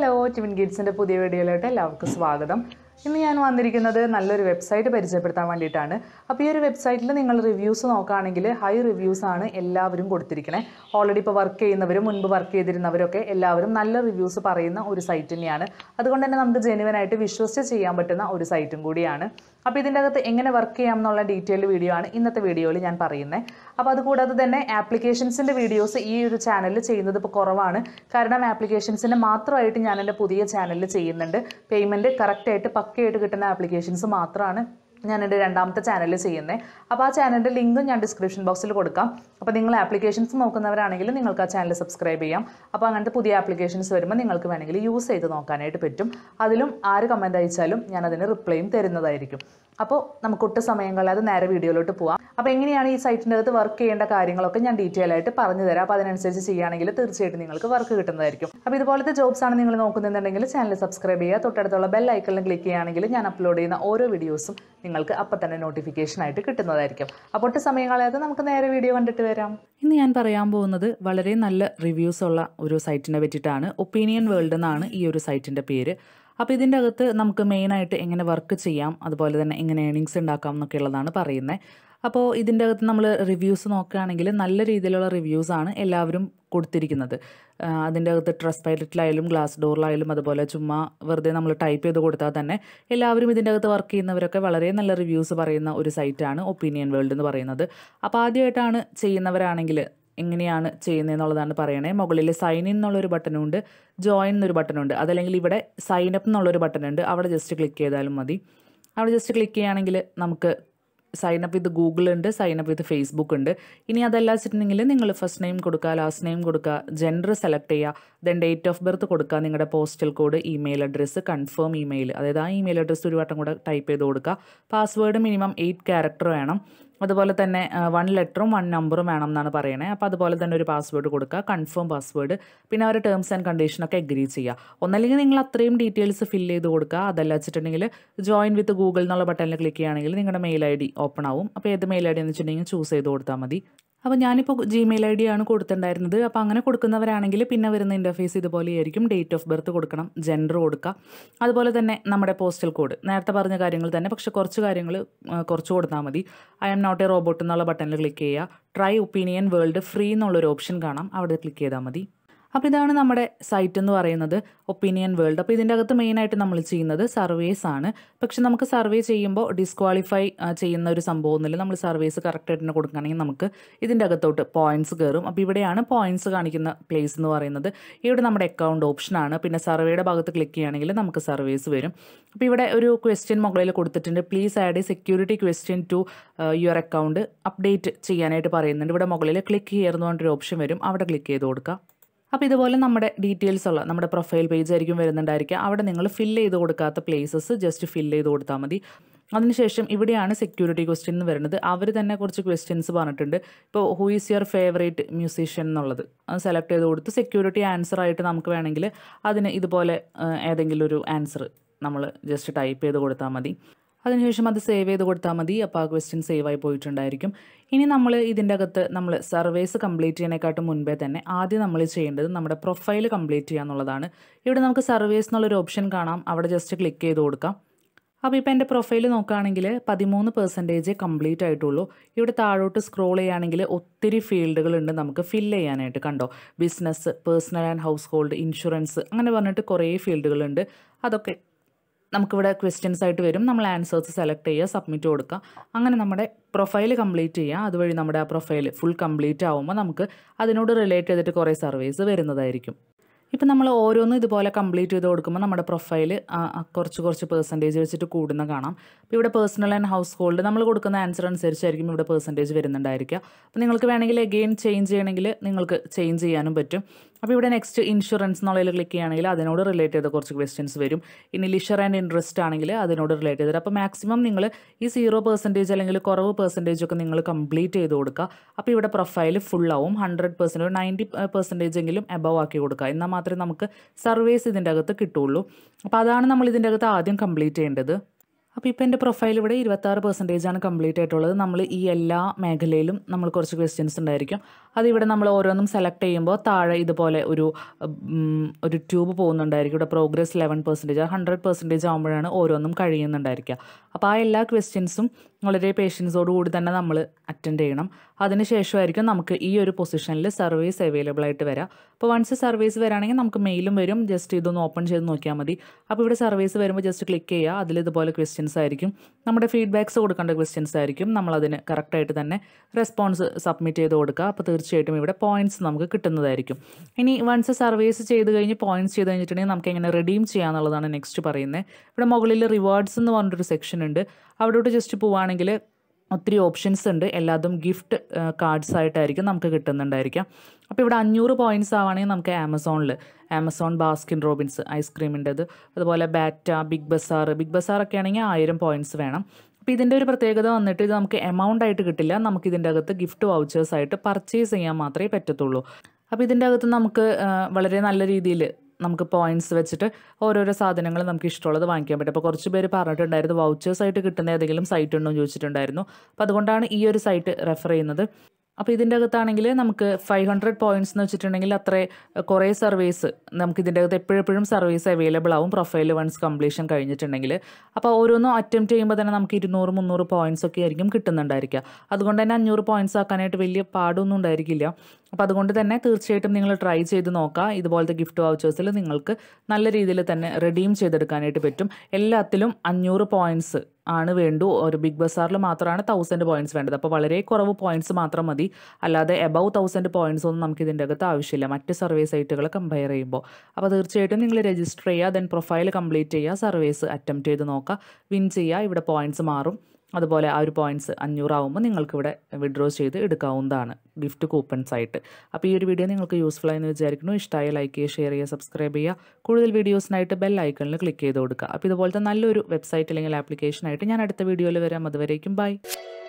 hello ടിമിൻ ഗീറ്റ്സിൻ്റെ പുതിയ വീഡിയോയിലോട്ട് എല്ലാവർക്കും സ്വാഗതം ഇന്ന് ഞാൻ വന്നിരിക്കുന്നത് നല്ലൊരു വെബ്സൈറ്റ് പരിചയപ്പെടുത്താൻ വേണ്ടിയിട്ടാണ് അപ്പോൾ ഈ ഒരു വെബ്സൈറ്റിൽ നിങ്ങൾ റിവ്യൂസ് നോക്കുകയാണെങ്കിൽ ഹൈ റിവ്യൂസ് ആണ് എല്ലാവരും കൊടുത്തിരിക്കണേ ഓൾറെഡി ഇപ്പോൾ വർക്ക് ചെയ്യുന്നവരും മുൻപ് വർക്ക് ചെയ്തിരുന്നവരൊക്കെ എല്ലാവരും നല്ല റിവ്യൂസ് പറയുന്ന ഒരു സൈറ്റ് തന്നെയാണ് അതുകൊണ്ട് തന്നെ നമുക്ക് ജെനുവനായിട്ട് വിശ്വസിച്ച് ചെയ്യാൻ പറ്റുന്ന ഒരു സൈറ്റും കൂടിയാണ് അപ്പോൾ ഇതിൻ്റെ അകത്ത് എങ്ങനെ വർക്ക് ചെയ്യാം എന്നുള്ള ഡീറ്റെയിൽഡ് വീഡിയോ ആണ് ഇന്നത്തെ വീഡിയോയിൽ ഞാൻ പറയുന്നത് അപ്പോൾ അതുകൂടാതെ തന്നെ ആപ്ലിക്കേഷൻസിൻ്റെ വീഡിയോസ് ഈ ഒരു ചാനലിൽ ചെയ്യുന്നത് ഇപ്പോൾ കുറവാണ് കാരണം ആപ്ലിക്കേഷൻസിൻ്റെ മാത്രമായിട്ട് ഞാൻ എൻ്റെ പുതിയ ചാനലിൽ ചെയ്യുന്നുണ്ട് പേയ്മെൻറ്റ് കറക്റ്റായിട്ട് പക്കയായിട്ട് കിട്ടുന്ന ആപ്ലിക്കേഷൻസ് മാത്രമാണ് ഞാൻ എൻ്റെ രണ്ടാമത്തെ ചാനലിൽ ചെയ്യുന്നത് അപ്പോൾ ആ ചാനലിൻ്റെ ലിങ്കും ഞാൻ ഡിസ്ക്രിപ്ഷൻ ബോക്സിൽ കൊടുക്കാം അപ്പോൾ നിങ്ങൾ ആപ്ലിക്കേഷൻസ് നോക്കുന്നവരാണെങ്കിൽ നിങ്ങൾക്ക് ആ ചാനൽ സബ്സ്ക്രൈബ് ചെയ്യാം അപ്പോൾ അങ്ങനത്തെ പുതിയ ആപ്ലിക്കേഷൻസ് വരുമ്പോൾ നിങ്ങൾക്ക് വേണമെങ്കിൽ യൂസ് ചെയ്ത് നോക്കാനായിട്ട് പറ്റും അതിലും ആര് കമൻറ്റ് അയച്ചാലും ഞാൻ അതിന് റിപ്ലൈയും തരുന്നതായിരിക്കും അപ്പോൾ നമുക്ക് ഒട്ടും സമയം കളയാതെ നേരെ വീഡിയോയിലോട്ട് പോവാം അപ്പോൾ എങ്ങനെയാണ് ഈ സൈറ്റിൻ്റെ അകത്ത് വർക്ക് ചെയ്യേണ്ട കാര്യങ്ങളൊക്കെ ഞാൻ ഡീറ്റെയിൽ ആയിട്ട് പറഞ്ഞു തരാം അപ്പോൾ അതിനനുസരിച്ച് ചെയ്യുകയാണെങ്കിൽ തീർച്ചയായിട്ടും നിങ്ങൾക്ക് വർക്ക് കിട്ടുന്നതായിരിക്കും അപ്പോൾ ഇതുപോലത്തെ ജോബ്സ് ആണ് നിങ്ങൾ നോക്കുന്നുണ്ടെങ്കിൽ ചാനൽ സബ്സ്ക്രൈബ് ചെയ്യുക തൊട്ടടുത്തുള്ള ബെൽ ഐക്കണിൽ ക്ലിക്ക് ചെയ്യുകയാണെങ്കിൽ ഞാൻ അപ്ലോഡ് ചെയ്യുന്ന ഓരോ വീഡിയോസും നിങ്ങൾക്ക് അപ്പം തന്നെ നോട്ടിഫിക്കേഷൻ ആയിട്ട് കിട്ടുന്നതായിരിക്കും അപ്പോൾ ഒട്ടും സമയം കളയാതെ നമുക്ക് നേരെ വീഡിയോ കണ്ടിട്ട് വരാം ഇന്ന് ഞാൻ പറയാൻ പോകുന്നത് വളരെ നല്ല റിവ്യൂസ് ഉള്ള ഒരു സൈറ്റിനെ പറ്റിയിട്ടാണ് ഒപ്പീനിയൻ വേൾഡ് എന്നാണ് ഈ ഒരു സൈറ്റിൻ്റെ പേര് അപ്പോൾ ഇതിൻ്റെ അകത്ത് നമുക്ക് മെയിനായിട്ട് എങ്ങനെ വർക്ക് ചെയ്യാം അതുപോലെ തന്നെ എങ്ങനെ ഏണിങ്സ് ഉണ്ടാക്കാം എന്നൊക്കെ ഉള്ളതാണ് പറയുന്നത് അപ്പോൾ ഇതിൻ്റെ അകത്ത് നമ്മൾ റിവ്യൂസ് നോക്കുകയാണെങ്കിൽ നല്ല രീതിയിലുള്ള റിവ്യൂസാണ് എല്ലാവരും കൊടുത്തിരിക്കുന്നത് ആ, അതിൻ്റെ അകത്ത് ട്രസ് പൈലറ്റിലായാലും ഗ്ലാസ് ഡോറിലായാലും അതുപോലെ ചുമ്മാ വെറുതെ നമ്മൾ ടൈപ്പ് ചെയ്ത് കൊടുത്താൽ തന്നെ എല്ലാവരും ഇതിൻ്റെ അകത്ത് വർക്ക് ചെയ്യുന്നവരൊക്കെ വളരെ നല്ല റിവ്യൂസ് പറയുന്ന ഒരു സൈറ്റാണ് ഒപ്പീനിയൻ വേൾഡ് എന്ന് പറയുന്നത് അപ്പോൾ ആദ്യമായിട്ടാണ് ചെയ്യുന്നവരാണെങ്കിൽ എങ്ങനെയാണ് ചെയ്യുന്നതെന്നുള്ളതാണ് പറയണേ മുകളിൽ സൈൻ ഇൻ എന്നുള്ളൊരു ബട്ടനുണ്ട് ജോയിൻ എന്നൊരു ബട്ടനുണ്ട് അതല്ലെങ്കിൽ ഇവിടെ സൈൻ അപ്പ് എന്നുള്ളൊരു ബട്ടനുണ്ട് അവിടെ ജസ്റ്റ് ക്ലിക്ക് ചെയ്താലും മതി അവിടെ ജസ്റ്റ് ക്ലിക്ക് ചെയ്യുകയാണെങ്കിൽ നമുക്ക് സൈൻ അപ്പ് വിത്ത് ഗൂഗിൾ ഉണ്ട് സൈൻ അപ്പ് വിത്ത് ഫേസ്ബുക്ക് ഉണ്ട് ഇനി അതല്ല വെച്ചിട്ടുണ്ടെങ്കിൽ നിങ്ങൾ ഫസ്റ്റ് നെയിം കൊടുക്കുക ലാസ്റ്റ് നെയിം കൊടുക്കുക ജെൻഡർ സെലക്ട് ചെയ്യുക ദെൻ ഡേറ്റ് ഓഫ് ബർത്ത് കൊടുക്കുക നിങ്ങളുടെ postal code email address confirm email അതായത് ആ ഇമെയിൽ അഡ്രസ്സ് ഒരു വട്ടം കൂടെ ടൈപ്പ് ചെയ്ത് കൊടുക്കുക പാസ്വേഡ് മിനിമം എയ്റ്റ് ക്യാരക്ടർ വേണം അതുപോലെ തന്നെ വൺ ലെറ്ററും വൺ നമ്പറും വേണം എന്നാണ് പറയണേ അപ്പോൾ അതുപോലെ തന്നെ ഒരു പാസ്വേഡ് കൊടുക്കുക കൺഫേം പാസ്വേഡ് പിന്നെ അവരുടെ ടേംസ് ആൻഡ് കണ്ടീഷനൊക്കെ എഗ്രി ചെയ്യുക ഒന്നല്ലെങ്കിൽ നിങ്ങൾ അത്രയും ഡീറ്റെയിൽസ് ഫില്ല് ചെയ്ത് കൊടുക്കുക അതല്ല വെച്ചിട്ടുണ്ടെങ്കിൽ ജോയിൻ വിത്ത് ഗൂഗിൾ എന്നുള്ള ബട്ടണിൽ ക്ലിക്ക് ചെയ്യുകയാണെങ്കിൽ നിങ്ങളുടെ മെയിൽ ഐ ഡി ഓപ്പൺ ആവും അപ്പോൾ ഏത് മെയിൽ ഐ ഡി എന്ന് വെച്ചിട്ടുണ്ടെങ്കിൽ ചൂസ് ചെയ്ത് കൊടുത്താൽ മതി അപ്പോൾ ഞാനിപ്പോൾ ജിമെയിൽ ഐ ഡി ആണ് കൊടുത്തിട്ടുണ്ടായിരുന്നത് അപ്പോൾ അങ്ങനെ കൊടുക്കുന്നവരാണെങ്കിൽ പിന്നെ വരുന്ന ഇൻ്റർഫേസ് ഇതുപോലെയായിരിക്കും ഡേറ്റ് ഓഫ് ബർത്ത് കൊടുക്കണം ജെൻഡർ കൊടുക്കുക അതുപോലെ തന്നെ നമ്മുടെ പോസ്റ്റൽ കോഡ് നേരത്തെ പറഞ്ഞ കാര്യങ്ങൾ തന്നെ പക്ഷേ കുറച്ച് കാര്യങ്ങൾ ആ, കുറച്ച് കൊടുത്താൽ മതി I'm not a robot എന്നുള്ള ബട്ടണിൽ ക്ലിക്ക് ചെയ്യുക ട്രൈ ഒപ്പീനിയൻ വേൾഡ് ഫ്രീ എന്നുള്ളൊരു ഓപ്ഷൻ കാണാം അവിടെ ക്ലിക്ക് ചെയ്താൽ മതി അപ്പോൾ ഇതാണ് നമ്മുടെ സൈറ്റ് എന്ന് പറയുന്നത് ഒപ്പീനിയൻ വേൾഡ് അപ്പോൾ ഇതിൻ്റെ അകത്ത് മെയിനായിട്ട് നമ്മൾ ചെയ്യുന്നത് സർവേസ് ആണ് പക്ഷെ നമുക്ക് സർവേ ചെയ്യുമ്പോൾ ഡിസ്ക്വാളിഫൈ ചെയ്യുന്ന ഒരു സംഭവമൊന്നുമില്ല നമ്മൾ സർവേസ് കറക്റ്റായിട്ട് തന്നെ കൊടുക്കുകയാണെങ്കിൽ നമുക്ക് ഇതിൻ്റെ അകത്തോട്ട് പോയിന്റ്സ് കയറും അപ്പോൾ ഇവിടെയാണ് പോയിന്റ്സ് കാണിക്കുന്ന പ്ലേസ് എന്ന് പറയുന്നത് ഇവിടെ നമ്മുടെ അക്കൗണ്ട് ഓപ്ഷനാണ് പിന്നെ സർവേയുടെ ഭാഗത്ത് ക്ലിക്ക് ചെയ്യുകയാണെങ്കിൽ നമുക്ക് സർവേസ് വരും അപ്പോൾ ഇവിടെ ഒരു ക്വസ്റ്റ്യൻ മുകളിൽ കൊടുത്തിട്ടുണ്ട് please add a security question to your account update ചെയ്യാനായിട്ട് പറയുന്നുണ്ട് ഇവിടെ മുകളിൽ ക്ലിക്ക് ചെയ്യുന്ന പറഞ്ഞൊരു ഓപ്ഷൻ വരും അവിടെ ക്ലിക്ക് ചെയ്ത് കൊടുക്കുക അപ്പോൾ ഇതുപോലെ നമ്മുടെ ഡീറ്റെയിൽസ് ഉള്ള നമ്മുടെ പ്രൊഫൈൽ പേജ് ആയിരിക്കും വരുന്നുണ്ടായിരിക്കുക അവിടെ നിങ്ങൾ ഫില്ല് ചെയ്ത് കൊടുക്കാത്ത പ്ലേസസ് ജസ്റ്റ് ഫില്ല് ചെയ്ത് കൊടുത്താൽ മതി അതിനുശേഷം ഇവിടെയാണ് സെക്യൂരിറ്റി ക്വസ്റ്റ്യൻ എന്ന് വരുന്നത് അവർ തന്നെ കുറച്ച് ക്വസ്റ്റ്യൻസ് പറഞ്ഞിട്ടുണ്ട് ഇപ്പോൾ who is your favourite musician എന്നുള്ളത് അത് സെലക്ട് ചെയ്ത് കൊടുത്ത് സെക്യൂരിറ്റി ആൻസർ ആയിട്ട് നമുക്ക് വേണമെങ്കിൽ അതിന് ഇതുപോലെ ആ, ഏതെങ്കിലും ഒരു ആൻസർ നമ്മൾ ജസ്റ്റ് ടൈപ്പ് ചെയ്ത് കൊടുത്താൽ മതി അതിനുശേഷം അത് സേവ് ചെയ്ത് കൊടുത്താൽ മതി അപ്പോൾ ആ ക്വസ്റ്റ്യൻ സേവ് ആയി പോയിട്ടുണ്ടായിരിക്കും ഇനി നമ്മൾ ഇതിൻ്റെ അകത്ത് നമ്മൾ സർവേസ് കംപ്ലീറ്റ് ചെയ്യാനേക്കാട്ടും മുൻപേ തന്നെ ആദ്യം നമ്മൾ ചെയ്യേണ്ടത് നമ്മുടെ പ്രൊഫൈൽ കംപ്ലീറ്റ് ചെയ്യുക എന്നുള്ളതാണ് ഇവിടെ നമുക്ക് സർവേസ് എന്നുള്ളൊരു ഓപ്ഷൻ കാണാം അവിടെ ജസ്റ്റ് ക്ലിക്ക് ചെയ്ത് കൊടുക്കാം അപ്പോൾ ഇപ്പോൾ എൻ്റെ പ്രൊഫൈൽ നോക്കുകയാണെങ്കിൽ പതിമൂന്ന് പെർസെൻറ്റേജേ കംപ്ലീറ്റ് ആയിട്ടുള്ളൂ ഇവിടെ താഴോട്ട് സ്ക്രോൾ ചെയ്യുകയാണെങ്കിൽ ഒത്തിരി ഫീൽഡുകളുണ്ട് നമുക്ക് ഫില്ല് ചെയ്യാനായിട്ട് കണ്ടോ business personal and household insurance അങ്ങനെ പറഞ്ഞിട്ട് കുറേ ഫീൽഡുകളുണ്ട് അതൊക്കെ നമുക്കിവിടെ ക്വസ്റ്റ്യൻസ് ആയിട്ട് വരും നമ്മൾ ആൻസേഴ്സ് സെലക്ട് ചെയ്യുക സബ്മിറ്റ് കൊടുക്കുക അങ്ങനെ നമ്മുടെ പ്രൊഫൈൽ കംപ്ലീറ്റ് ചെയ്യുക അതുവഴി നമ്മുടെ ആ പ്രൊഫൈൽ ഫുൾ കംപ്ലീറ്റ് ആകുമ്പോൾ നമുക്ക് അതിനോട് റിലേറ്റ് ചെയ്തിട്ട് കുറേ സർവീസ് വരുന്നതായിരിക്കും ഇപ്പം നമ്മൾ ഓരോന്നും ഇതുപോലെ കംപ്ലീറ്റ് ചെയ്ത് കൊടുക്കുമ്പോൾ നമ്മുടെ പ്രൊഫൈൽ കുറച്ച് കുറച്ച് പെർസെൻറ്റേജ് വെച്ചിട്ട് കൂടുന്ന കാണാം അപ്പോൾ ഇവിടെ പേഴ്സണൽ ആൻഡ് ഹൗസ് ഹോൾഡ് നമ്മൾ കൊടുക്കുന്ന ആൻസർ അനുസരിച്ചായിരിക്കും ഇവിടെ പെർസെൻറ്റേജ് വരുന്നുണ്ടായിരിക്കുക അപ്പോൾ നിങ്ങൾക്ക് വേണമെങ്കിൽ എഗെയിൻ ചേഞ്ച് ചെയ്യണമെങ്കിൽ നിങ്ങൾക്ക് ചേഞ്ച് ചെയ്യാനും പറ്റും അപ്പോൾ ഇവിടെ നെക്സ്റ്റ് ഇൻഷുറൻസ് എന്നുള്ളതിൽ ക്ലിക്ക് ചെയ്യുകയാണെങ്കിൽ അതിനോട് റിലേറ്റ് ചെയ്ത കുറച്ച് ക്വസ്റ്റ്യൻസ് വരും ഇനി ലിഷർ ആൻഡ് ഇൻട്രസ്റ്റ് ആണെങ്കിൽ അതിനോട് റിലേറ്റ് ചെയ്തത് അപ്പോൾ മാക്സിമം നിങ്ങൾ ഈ സീറോ പെർസെൻറ്റേജ് അല്ലെങ്കിൽ കുറവ് പെർസെൻറ്റേജ് ഒക്കെ നിങ്ങൾ കംപ്ലീറ്റ് ചെയ്ത് കൊടുക്കുക അപ്പോൾ ഇവിടെ പ്രൊഫൈൽ ഫുൾ ആവും ഹൺഡ്രഡ് പെർസെൻറ്റ് നയൻറ്റി പെർസെൻറ്റേജ് എങ്കിലും എബവ് ആക്കി കൊടുക്കുക എന്നാൽ മാത്രമേ നമുക്ക് സർവീസ് ഇതിൻ്റെ അകത്ത് കിട്ടുള്ളൂ അപ്പോൾ അതാണ് നമ്മൾ ഇതിൻ്റെ അകത്ത് ആദ്യം കംപ്ലീറ്റ് ചെയ്യേണ്ടത് അപ്പോൾ ഇപ്പോൾ എൻ്റെ പ്രൊഫൈൽ ഇവിടെ ഇരുപത്താറ് പെർസെൻറ്റേജ് ആണ് കംപ്ലീറ്റ് ആയിട്ടുള്ളത് നമ്മൾ ഈ എല്ലാ മേഖലയിലും നമ്മൾ കുറച്ച് ക്വസ്റ്റ്യൻസ് ഉണ്ടായിരിക്കും അതിവിടെ നമ്മൾ ഓരോന്നും സെലക്ട് ചെയ്യുമ്പോൾ താഴെ ഇതുപോലെ ഒരു ഉം, ഒരു ട്യൂബ് പോകുന്നുണ്ടായിരിക്കും ഇവിടെ progress level percentage hundred percentage ആകുമ്പോഴാണ് ഓരോന്നും കഴിയുന്നുണ്ടായിരിക്കുക അപ്പോൾ ആ എല്ലാ ക്വസ്റ്റ്യൻസും വളരെ പേഷ്യൻസോടുകൂടി തന്നെ നമ്മൾ അറ്റൻഡ് ചെയ്യണം അതിനുശേഷമായിരിക്കും നമുക്ക് ഈ ഒരു പൊസിഷനിൽ സർവീസ് അവൈലബിൾ ആയിട്ട് വരാം അപ്പോൾ വൺസ് സർവീസ് വരാണെങ്കിൽ നമുക്ക് മെയിലും വരും ജസ്റ്റ് ഇതൊന്ന് ഓപ്പൺ ചെയ്ത് നോക്കിയാൽ മതി അപ്പോൾ ഇവിടെ സർവീസ് വരുമ്പോൾ ജസ്റ്റ് ക്ലിക്ക് ചെയ്യുക അതിൽ ഇതുപോലെ ക്വസ്റ്റ്യൻസ് ആയിരിക്കും നമ്മുടെ ഫീഡ്ബാക്സ് കൊടുക്കേണ്ട ക്വസ്റ്റ്യൻസ് ആയിരിക്കും നമ്മളതിന് കറക്റ്റായിട്ട് തന്നെ റെസ്പോൺസ് സബ്മിറ്റ് ചെയ്ത് കൊടുക്കുക അപ്പോൾ തീർച്ചയായിട്ടും ഇവിടെ പോയിന്റ്സ് നമുക്ക് കിട്ടുന്നതായിരിക്കും ഇനി വൺസ് സർവീസ് ചെയ്ത് കഴിഞ്ഞ് പോയിന്റ്സ് ചെയ്ത് കഴിഞ്ഞിട്ടുണ്ടെങ്കിൽ നമുക്ക് എങ്ങനെ റിഡീം ചെയ്യാന്നുള്ളതാണ് നെക്സ്റ്റ് പറയുന്നത് ഇവിടെ മുകളിൽ റിവാർഡ്സ് എന്ന് പറഞ്ഞിട്ടൊരു സെക്ഷൻ ഉണ്ട് അവിടോട്ട് ജസ്റ്റ് പോവുകയാണെങ്കിൽ ഒത്തിരി ഓപ്ഷൻസ് ഉണ്ട് എല്ലാതും ഗിഫ്റ്റ് കാർഡ്സ് ആയിട്ടായിരിക്കും നമുക്ക് കിട്ടുന്നുണ്ടായിരിക്കാം അപ്പോൾ ഇവിടെ അഞ്ഞൂറ് പോയിൻറ്റ്സ് ആവുകയാണെങ്കിൽ നമുക്ക് ആമസോണിൽ ആമസോൺ ബാസ്കിൻ റോബിൻസ് ഐസ്ക്രീമിൻ്റെത് അതുപോലെ Bata Big Bazaar Big Bazaar ഒക്കെ ആണെങ്കിൽ ആയിരം പോയിൻറ്റ്സ് വേണം അപ്പോൾ ഇതിൻ്റെ ഒരു പ്രത്യേകത വന്നിട്ട് ഇത് നമുക്ക് എമൗണ്ട് ആയിട്ട് കിട്ടില്ല നമുക്ക് ഇതിൻ്റെ അകത്ത് ഗിഫ്റ്റ് വൗച്ചേഴ്സ് ആയിട്ട് പർച്ചേസ് ചെയ്യാൻ മാത്രമേ പറ്റത്തുള്ളൂ അപ്പോൾ ഇതിൻ്റെ അകത്ത് നമുക്ക് ആ, വളരെ നല്ല രീതിയിൽ നമുക്ക് പോയിന്റ്സ് വെച്ചിട്ട് ഓരോരോ സാധനങ്ങൾ നമുക്ക് ഇഷ്ടമുള്ളത് വാങ്ങിക്കാൻ പറ്റും അപ്പോൾ കുറച്ച് പേര് പറഞ്ഞിട്ടുണ്ടായിരുന്നു വൗച്ചേഴ്സ് ആയിട്ട് കിട്ടുന്ന ഏതെങ്കിലും സൈറ്റ് ഉണ്ടോ എന്ന് ചോദിച്ചിട്ടുണ്ടായിരുന്നു അപ്പോൾ അതുകൊണ്ടാണ് ഈ ഒരു സൈറ്റ് റെഫർ ചെയ്യുന്നത് അപ്പോൾ ഇതിൻ്റെ അകത്താണെങ്കിൽ നമുക്ക് ഫൈവ് ഹൺഡ്രഡ് പോയിന്റ്സ് എന്ന് വെച്ചിട്ടുണ്ടെങ്കിൽ അത്ര കുറേ സർവീസ് നമുക്ക് ഇതിൻ്റെ അകത്ത് എപ്പോഴെപ്പോഴും സർവീസ് അവൈലബിൾ ആവും പ്രൊഫൈൽ വൺസ് കംപ്ലീഷൻ കഴിഞ്ഞിട്ടുണ്ടെങ്കിൽ അപ്പോൾ ഓരോന്നും അറ്റംപ്റ്റ് ചെയ്യുമ്പോൾ തന്നെ നമുക്ക് ഇരുന്നൂറ് മുന്നൂറ് പോയിന്റ്സ് ഒക്കെ ആയിരിക്കും കിട്ടുന്നുണ്ടായിരിക്കുക അതുകൊണ്ട് തന്നെ അഞ്ഞൂറ് പോയിന്റ്സ് ആക്കാനായിട്ട് വലിയ പാടൊന്നും ഉണ്ടായിരിക്കില്ല അപ്പോൾ അതുകൊണ്ട് തന്നെ തീർച്ചയായിട്ടും നിങ്ങൾ ട്രൈ ചെയ്ത് നോക്കുക ഇതുപോലത്തെ ഗിഫ്റ്റ് വൗച്ചേഴ്സിൽ നിങ്ങൾക്ക് നല്ല രീതിയിൽ തന്നെ റെഡീം ചെയ്തെടുക്കാനായിട്ട് പറ്റും എല്ലാത്തിലും അഞ്ഞൂറ് പോയിന്റ്സ് ആണ് വേണ്ടു ഒരു ബിഗ് ബസാറിൽ മാത്രമാണ് തൗസൻഡ് പോയിന്റ്സ് വേണ്ടത് അപ്പോൾ വളരെ കുറവ് പോയിന്റ്സ് മാത്രം മതി അല്ലാതെ എബവ് തൗസൻഡ് പോയിന്റ്സ് ഒന്നും നമുക്ക് ഇതിൻ്റെ അകത്ത് ആവശ്യമില്ല മറ്റ് സർവീസ് സൈറ്റുകൾ കമ്പയർ ചെയ്യുമ്പോൾ അപ്പോൾ തീർച്ചയായിട്ടും നിങ്ങൾ രജിസ്റ്റർ ചെയ്യുക ദെൻ പ്രൊഫൈൽ കംപ്ലീറ്റ് ചെയ്യുക സർവീസ് അറ്റംപ്റ്റ് ചെയ്ത് നോക്കുക വിൻ ചെയ്യുക ഇവിടെ പോയിന്റ്സ് മാറും അതുപോലെ ആ ഒരു പോയിന്റ്സ് അഞ്ഞൂറാവുമ്പോൾ നിങ്ങൾക്ക് ഇവിടെ വിഡ്രോ ചെയ്ത് എടുക്കാവുന്നതാണ് ഗിഫ്റ്റ് കൂപ്പൺസ് ആയിട്ട് അപ്പോൾ ഈ ഒരു വീഡിയോ നിങ്ങൾക്ക് യൂസ്ഫുൾ ആയെന്ന് വിചാരിക്കുന്നു ഇഷ്ടമായ ലൈക്ക് ചെയ്യുക ഷെയർ ചെയ്യുക സബ്സ്ക്രൈബ് ചെയ്യുക കൂടുതൽ വീഡിയോസിനായിട്ട് ബെൽ ഐക്കണിൽ ക്ലിക്ക് ചെയ്ത് കൊടുക്കുക അപ്പോൾ ഇതുപോലത്തെ നല്ലൊരു വെബ്സൈറ്റ് അല്ലെങ്കിൽ ആപ്ലിക്കേഷനായിട്ട് ഞാൻ അടുത്ത വീഡിയോയിൽ വരാം അതുവരേക്കും ബൈ